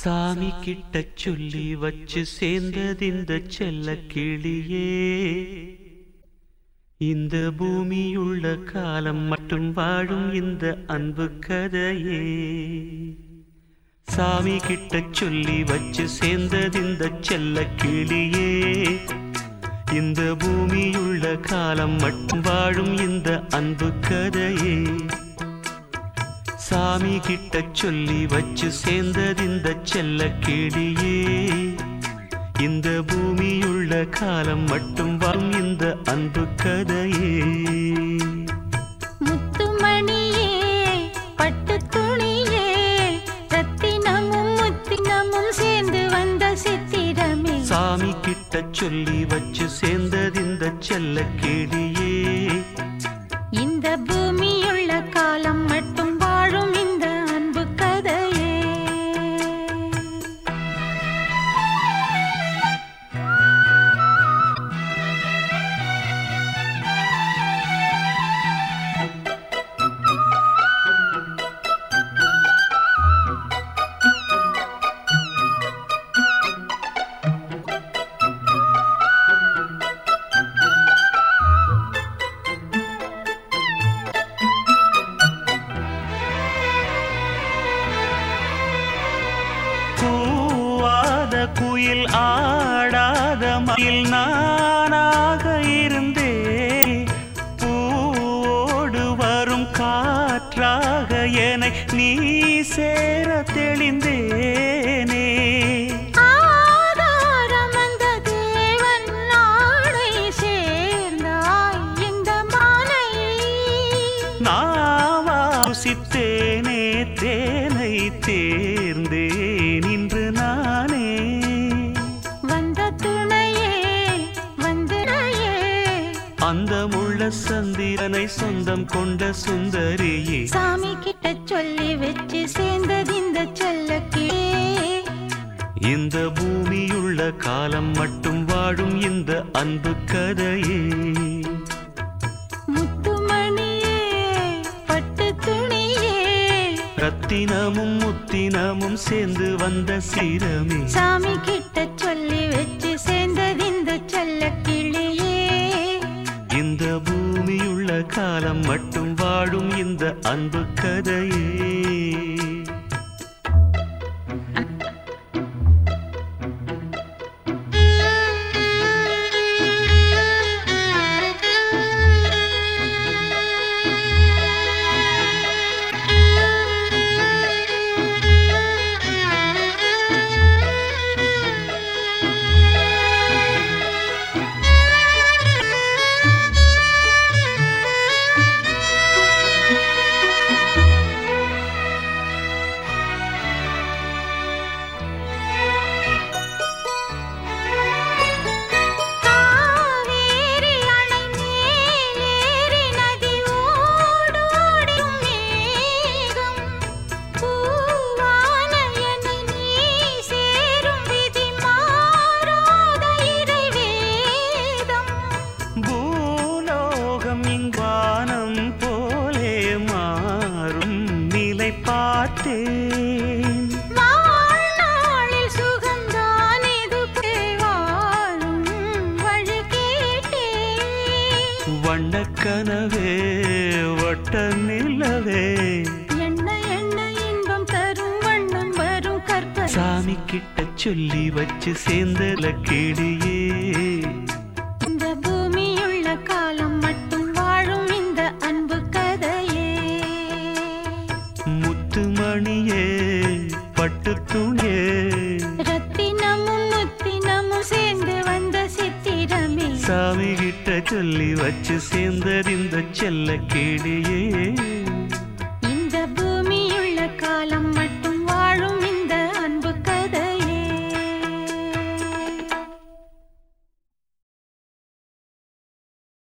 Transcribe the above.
சாமி கிட்ட சொல்லி வச்சு சேர்ந்ததிந்த செல்ல கிளியே இந்த பூமியுள்ள காலம் மட்டும் வாழும் இந்த அன்பு கதையே சாமி கிட்ட சொல்லி வச்சு சேர்ந்ததிந்த செல்ல கிளியே இந்த பூமியுள்ள காலம் மட்டும் வாழும் இந்த அன்பு கதையே சாமி கிட்ட சொல்லி வச்சு சேர்ந்ததிந்த செல்ல கிளியே இந்த பூமியுள்ள காலம் மட்டும் வாழும் இந்த அன்பு கதையே முத்துமணியே பட்டுத் துணியே ரத்தினமும் முத்தினமும் சேர்ந்து வந்த சித்திரமே சாமி கிட்ட சொல்லி வச்சு சேர்ந்ததிந்த செல்ல கிளியே இந்த பூமியுள்ள காலம் மட்டும் வாழும் இந்த அன்பு கதையே கூவாத குயில் ஆடாத மயில் நானாக இருந்தேன் பூவோடு வரும் காற்றாக என நீ சேர தெளிந்தேனே ஆதாரம் அந்த தேவன் நாடை சேர்ந்தாய் இந்த மானை நாவாசித்தேனே தேனை தேர்ந்தேன் இன்று நானே வந்த துணையே வந்தனையே அந்த முள்ள சந்திரனை சொந்தம் கொண்ட சுந்தரியே சாமி கிட்ட சொல்லி வச்சு சேர்ந்தது இந்த செல்லக்கிளே இந்த பூமியுள்ள காலம் மட்டும் வாழும் இந்த அன்பு கதையே முத்துமணியே பட்டு துணியே ரத்தினமும் முத்தினமும் சேர்ந்து வந்த சீரமே சாமி கிட்ட சொல்லி வச்சு சேர்ந்தது இந்த செல்லக்கிளியே இந்த பூமியுள்ள காலம் மட்டும் வாழும் இந்த அன்பு கதையே காவேரி அணை மேலேறி நதி ஓடோடும் மேகம் பூவான என்னை நீ சேரும் விதி மாறாத இறைவேதம் பூலோகம் இங்கானம் போலே மாறும் நிலை பார்த்தேன் வாழ்நாளில் சுகந்தான் இது வாழும் வழி கேட்டேன் வண்ணக்கனவே வட்ட நிலவே என்ன என்ன இன்பம் தரும் வண்ணம் வரும் கற்பனை சாமி கிட்ட சொல்லி வச்சு சேர்ந்தல கிளியே இந்த பூமியுள்ள காலம் மட்டும் வாழும் இந்த அன்பு கதையே முத்துமணியே பட்டு துணியே ரத்தினமும் முத்தினமும் சேர்ந்து வந்த சித்திரமே சாமி கிட்ட சொல்லி வச்சு சேர்ந்தறிந்த செல்ல கிளியே